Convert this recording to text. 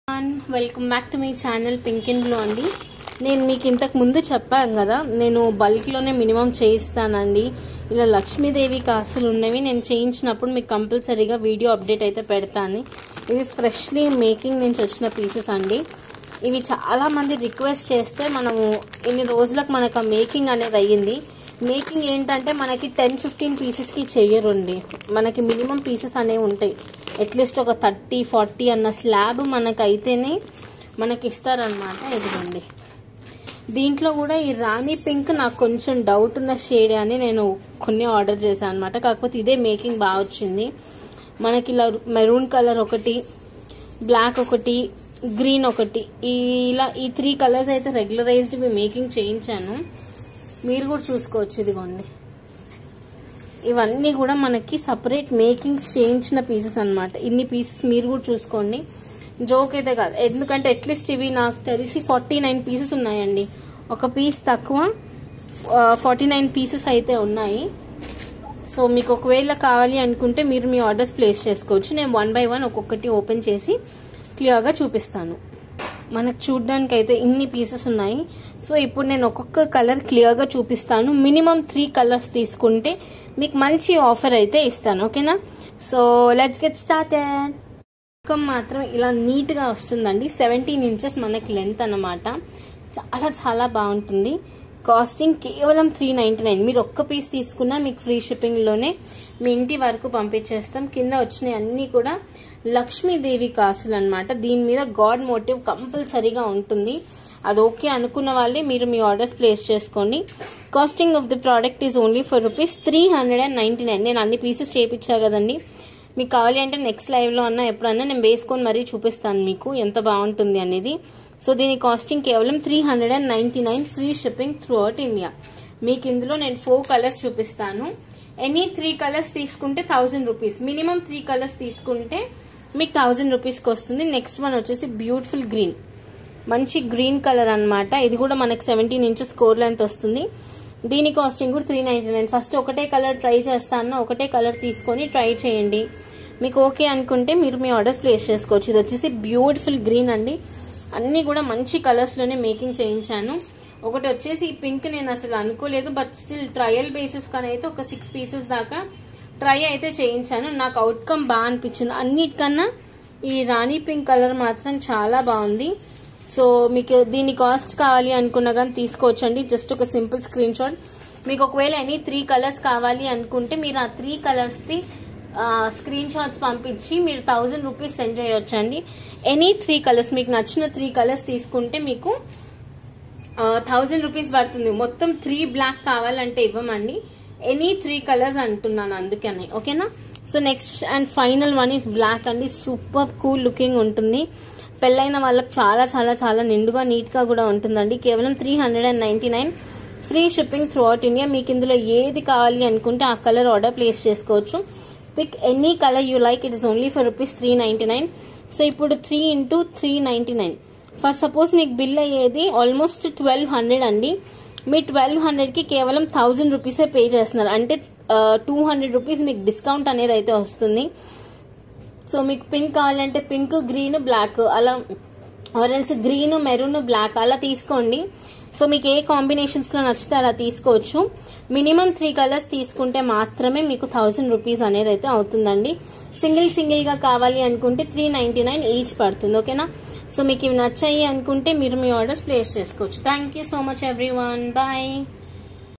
one welcome back to my channel pink and blue అండి నేను మీకు ఇంతకు ముందు చెప్పాను కదా నేను బల్క్లోనే మినిమం చేయిస్తానండి ఇలా లక్ష్మీదేవి కాసులు ఉన్నవి నేను చేయించినప్పుడు మీకు కంపల్సరీగా వీడియో అప్డేట్ అయితే పెడతాను ఇవి ఫ్రెష్లీ మేకింగ్ నుంచి వచ్చిన పీసెస్ అండి ఇవి చాలా మంది రిక్వెస్ట్ చేస్తే మనము ఇన్ని రోజులకు మనకు ఆ మేకింగ్ అనేది అయ్యింది మేకింగ్ ఏంటంటే మనకి టెన్ ఫిఫ్టీన్ పీసెస్కి చెయ్యరండి మనకి మినిమం పీసెస్ అనేవి ఉంటాయి అట్లీస్ట్ ఒక థర్టీ ఫార్టీ అన్న స్లాబ్ మనకు అయితేనే మనకి ఇస్తారనమాట ఇదిగోండి దీంట్లో కూడా ఈ రాణి పింక్ నాకు కొంచెం డౌట్ ఉన్న షేడ్ అని నేను కొన్ని ఆర్డర్ చేశాను అనమాట కాకపోతే ఇదే మేకింగ్ బాగా వచ్చింది మనకి ఇలా మెరూన్ కలర్ ఒకటి బ్లాక్ ఒకటి గ్రీన్ ఒకటి ఈ ఇలా ఈ త్రీ కలర్స్ అయితే రెగ్యులరైజ్డ్ మేకింగ్ చేయించాను మీరు కూడా చూసుకోవచ్చు ఇదిగోండి ఇవన్నీ కూడా మనకి సపరేట్ మేకింగ్స్ చేయించిన పీసెస్ అనమాట ఇన్ని పీసెస్ మీరు కూడా చూసుకోండి జోక్ అయితే కాదు ఎందుకంటే అట్లీస్ట్ ఇవి నాకు తెలిసి ఫార్టీ నైన్ పీసెస్ ఉన్నాయండి ఒక పీస్ తక్కువ ఫార్టీ నైన్ పీసెస్ అయితే ఉన్నాయి సో మీకు ఒకవేళ కావాలి అనుకుంటే మీరు మీ ఆర్డర్స్ ప్లేస్ చేసుకోవచ్చు నేను వన్ బై వన్ ఒక్కొక్కటి ఓపెన్ చేసి క్లియర్గా చూపిస్తాను మనకు చూడడానికి అయితే ఇన్ని పీసెస్ ఉన్నాయి సో ఇప్పుడు నేను ఒక్కొక్క కలర్ క్లియర్గా చూపిస్తాను మినిమం త్రీ కలర్స్ తీసుకుంటే మీకు మంచి ఆఫర్ అయితే ఇస్తాను ఓకేనా సో లెట్స్ గెట్ స్టార్టెడ్ ముఖం మాత్రం ఇలా నీట్గా వస్తుందండి సెవెంటీన్ ఇంచెస్ మనకి లెంత్ అన్నమాట చాలా చాలా బాగుంటుంది కాస్టింగ్ కేవలం త్రీ నైంటీ నైన్ మీరు ఒక్క పీస్ తీసుకున్నా మీకు ఫ్రీ షిప్పింగ్లోనే మీ ఇంటి వరకు పంపించేస్తాం కింద వచ్చినవి అన్నీ కూడా లక్ష్మీదేవి కాసులు అనమాట దీని మీద గాడ్ మోటివ్ కంపల్సరీగా ఉంటుంది అది ఓకే అనుకున్న వాళ్ళే మీరు మీ ఆర్డర్స్ ప్లేస్ చేసుకోండి costing of the product is only for rupees three hundred and ninety nine నేను అన్ని పీసెస్ చేయించా కదండి మీకు కావాలి అంటే నెక్స్ట్ లైవ్లో అన్నా ఎప్పుడన్నా నేను వేసుకొని మరీ చూపిస్తాను మీకు ఎంత బాగుంటుంది అనేది సో దీని కాస్టింగ్ కేవలం three hundred and ninety nine free shipping throughout India మీకు ఇందులో నేను ఫోర్ కలర్స్ చూపిస్తాను ఎనీ త్రీ కలర్స్ తీసుకుంటే thousand rupees minimum three colours తీసుకుంటే మీకు థౌజండ్ రూపీస్కి వస్తుంది నెక్స్ట్ వన్ వచ్చేసి బ్యూటిఫుల్ గ్రీన్ మంచి గ్రీన్ కలర్ అనమాట ఇది కూడా మనకి సెవెంటీన్ ఇంచెస్ కోర్ లెంత్ వస్తుంది దీని కాస్టింగ్ కూడా త్రీ నైంటీ నైన్ ఫస్ట్ ఒకటే కలర్ ట్రై చేస్తాను ఒకటే కలర్ తీసుకొని ట్రై చేయండి మీకు ఓకే అనుకుంటే మీరు మీ ఆర్డర్స్ ప్లేస్ చేసుకోవచ్చు ఇది వచ్చేసి బ్యూటిఫుల్ గ్రీన్ అండి అన్నీ కూడా మంచి కలర్స్లోనే మేకింగ్ చేయించాను ఒకటి వచ్చేసి ఈ పింక్ నేను అసలు అనుకోలేదు బట్ స్టిల్ ట్రయల్ బేసిస్ కానీ అయితే ఒక సిక్స్ పీసెస్ దాకా ట్రై అయితే చేయించాను నాకు అవుట్కమ్ బాగా అనిపించింది అన్నిటికన్నా ఈ రాణి పింక్ కలర్ మాత్రం చాలా బాగుంది సో మీకు దీని కాస్ట్ కావాలి అనుకున్నా కానీ తీసుకోవచ్చండి జస్ట్ ఒక సింపుల్ స్క్రీన్ షాట్ మీకు ఒకవేళ ఎనీ త్రీ కలర్స్ కావాలి అనుకుంటే మీరు ఆ త్రీ కలర్స్ది స్క్రీన్ షాట్స్ పంపించి మీరు థౌజండ్ రూపీస్ సెండ్ చేయొచ్చండి ఎనీ త్రీ కలర్స్ మీకు నచ్చిన త్రీ కలర్స్ తీసుకుంటే మీకు థౌజండ్ రూపీస్ పడుతుంది మొత్తం త్రీ బ్లాక్ కావాలంటే ఇవ్వమండి ఎనీ త్రీ కలర్స్ అంటున్నాను అందుకని ఓకేనా so next and final one is black అండి సూపర్ కూల్ లుకింగ్ ఉంటుంది పెళ్ళైన వాళ్ళకి చాలా చాలా చాలా నిండుగా నీట్గా కూడా ఉంటుందండి కేవలం three hundred and ninety nine free shipping throughout India మీకు ఇందులో ఏది కావాలి అనుకుంటే ఆ కలర్ ఆర్డర్ ప్లేస్ చేసుకోవచ్చు pick any colour you like it is only for rupees three ninety nine so ఇప్పుడు three into three ninety nine for suppose మీకు bill అయ్యేది ఆల్మోస్ట్ ట్వెల్వ్ హండ్రెడ్ అండి మీ ట్వెల్వ్ హండ్రెడ్కి కేవలం థౌజండ్ రూపీసే పే చేస్తున్నారు అంటే టూ హండ్రెడ్ రూపీస్ మీకు డిస్కౌంట్ అనేది అయితే వస్తుంది సో మీకు పింక్ కావాలంటే పింక్ గ్రీన్ బ్లాక్ అలా ఆరెల్స్ గ్రీన్ మెరూన్ బ్లాక్ అలా తీసుకోండి సో మీకు ఏ కాంబినేషన్స్లో నచ్చితే అలా తీసుకోవచ్చు మినిమం త్రీ కలర్స్ తీసుకుంటే మాత్రమే మీకు థౌజండ్ రూపీస్ అనేది అయితే అవుతుందండి సింగిల్ సింగిల్గా కావాలి అనుకుంటే త్రీ నైంటీ నైన్ ఈచ్ పడుతుంది ఓకేనా సో మీకు ఇవి నచ్చాయి అనుకుంటే మీరు మీ ఆర్డర్స్ ప్లేస్ చేసుకోవచ్చు thank you so much everyone bye